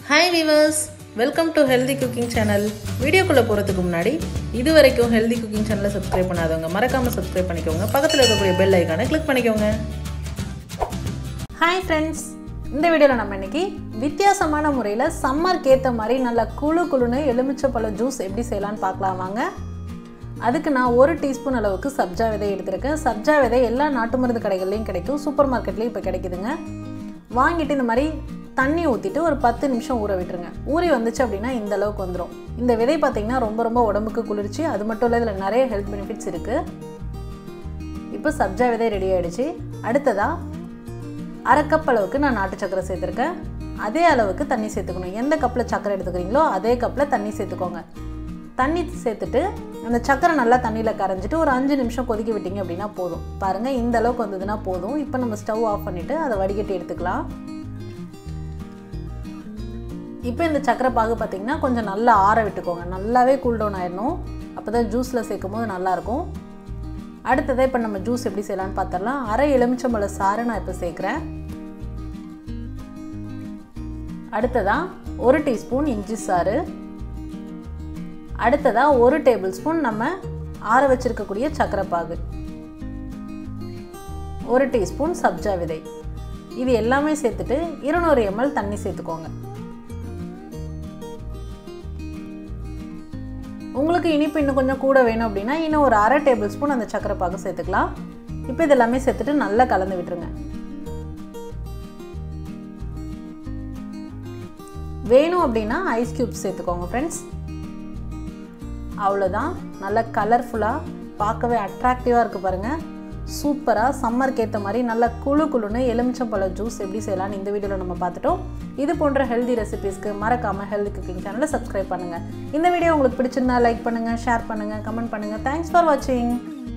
hi viewers welcome to healthy cooking channel வீடியோக்குள்ளே போகிறதுக்கு முன்னாடி இது வரைக்கும் ஹெல்தி குக்கிங் சேனலை சப்ஸ்கிரைப் பண்ணாதவங்க மறக்காமல் சப்ஸ்கிரைப் பண்ணிக்கோங்க பக்கத்தில் இருக்கக்கூடிய பெல் ஐக்கானை கிளிக் பண்ணிக்கோங்க ஹாய் ஃப்ரெண்ட்ஸ் இந்த வீடியோவில் நம்ம இன்னைக்கு வித்தியாசமான முறையில் சம்மருக்கு ஏற்ற மாதிரி நல்லா குழு குழுன்னு எலுமிச்சப்பழ ஜூஸ் எப்படி செய்யலான்னு பார்க்கலாம் வாங்க அதுக்கு நான் ஒரு டீஸ்பூன் அளவுக்கு சப்ஜா விதை எடுத்திருக்கேன் சப்ஜா விதை எல்லா நாட்டு மருந்து கடைகள்லையும் கிடைக்கும் சூப்பர் மார்க்கெட்லேயும் இப்போ கிடைக்குதுங்க வாங்கிட்டு இந்த மாதிரி தண்ணி ஊற்றிட்டு ஒரு பத்து நிமிஷம் ஊற விட்டுருங்க ஊறி வந்துச்சு அப்படின்னா இந்த அளவுக்கு வந்துடும் இந்த விதை பார்த்திங்கன்னா ரொம்ப ரொம்ப உடம்புக்கு குளிர்ச்சி அது மட்டும் இல்லை இதில் நிறைய ஹெல்த் பெனிஃபிட்ஸ் இருக்குது இப்போ சப்ஜா விதை ரெடி ஆகிடுச்சு அடுத்ததாக அரை கப் அளவுக்கு நான் நாட்டு சக்கரை சேர்த்துருக்கேன் அதே அளவுக்கு தண்ணி சேர்த்துக்கணும் எந்த கப்பில் சக்கரை எடுத்துக்கிறீங்களோ அதே கப்பில் தண்ணி சேர்த்துக்கோங்க தண்ணி சேர்த்துட்டு அந்த சக்கரை நல்லா தண்ணியில் கரைஞ்சிட்டு ஒரு அஞ்சு நிமிஷம் கொதிக்க விட்டீங்க அப்படின்னா போதும் பாருங்கள் இந்த அளவுக்கு வந்ததுன்னா போதும் இப்போ நம்ம ஸ்டவ் ஆஃப் பண்ணிவிட்டு அதை வடிகட்டி எடுத்துக்கலாம் இப்போ இந்த சக்கரை பாகு பார்த்திங்கன்னா கொஞ்சம் நல்லா ஆற விட்டுக்கோங்க நல்லாவே கூல் டவுன் ஆயிடணும் அப்போ தான் ஜூஸில் சேர்க்கும் போது நல்லாயிருக்கும் அடுத்ததாக இப்போ நம்ம ஜூஸ் எப்படி செய்யலாம்னு பார்த்துடலாம் அரை எலுமிச்சம்பழ சாறு நான் இப்போ சேர்க்குறேன் அடுத்ததாக ஒரு டீஸ்பூன் இஞ்சி சாறு அடுத்ததாக ஒரு டேபிள் ஸ்பூன் நம்ம ஆற வச்சிருக்கக்கூடிய சக்கரை பாகு ஒரு டீஸ்பூன் சப்ஜா விதை இது எல்லாமே சேர்த்துட்டு இருநூறு எம்எல் தண்ணி சேர்த்துக்கோங்க உங்களுக்கு இனிப்பு இன்னும் கொஞ்சம் கூட வேணும் அப்படின்னா இன்னும் ஒரு அரை டேபிள் ஸ்பூன் அந்த சக்கரை பாகு சேர்த்துக்கலாம் இப்போ இது எல்லாமே சேர்த்துட்டு நல்லா கலந்து விட்டுருங்க வேணும் அப்படின்னா ஐஸ் க்யூப்ஸ் சேர்த்துக்கோங்க ஃப்ரெண்ட்ஸ் அவ்வளோதான் நல்ல கலர்ஃபுல்லாக பார்க்கவே அட்ராக்டிவாக இருக்குது பாருங்கள் சூப்பராக சம்மருக்கு ஏற்ற மாதிரி நல்ல குழு குழுன்னு எலுமிச்சம்பழ ஜூஸ் எப்படி செய்யலாம்னு இந்த வீடியோவில் நம்ம பார்த்துட்டோம் இது போன்ற ஹெல்தி ரெசிபீஸ்க்கு மறக்காமல் ஹெல்தி குக்கிங் சேனலை சப்ஸ்கிரைப் பண்ணுங்கள் இந்த வீடியோ உங்களுக்கு பிடிச்சிருந்தா லைக் பண்ணுங்கள் ஷேர் பண்ணுங்கள் கமெண்ட் பண்ணுங்கள் தேங்க்ஸ் ஃபார் வாட்சிங்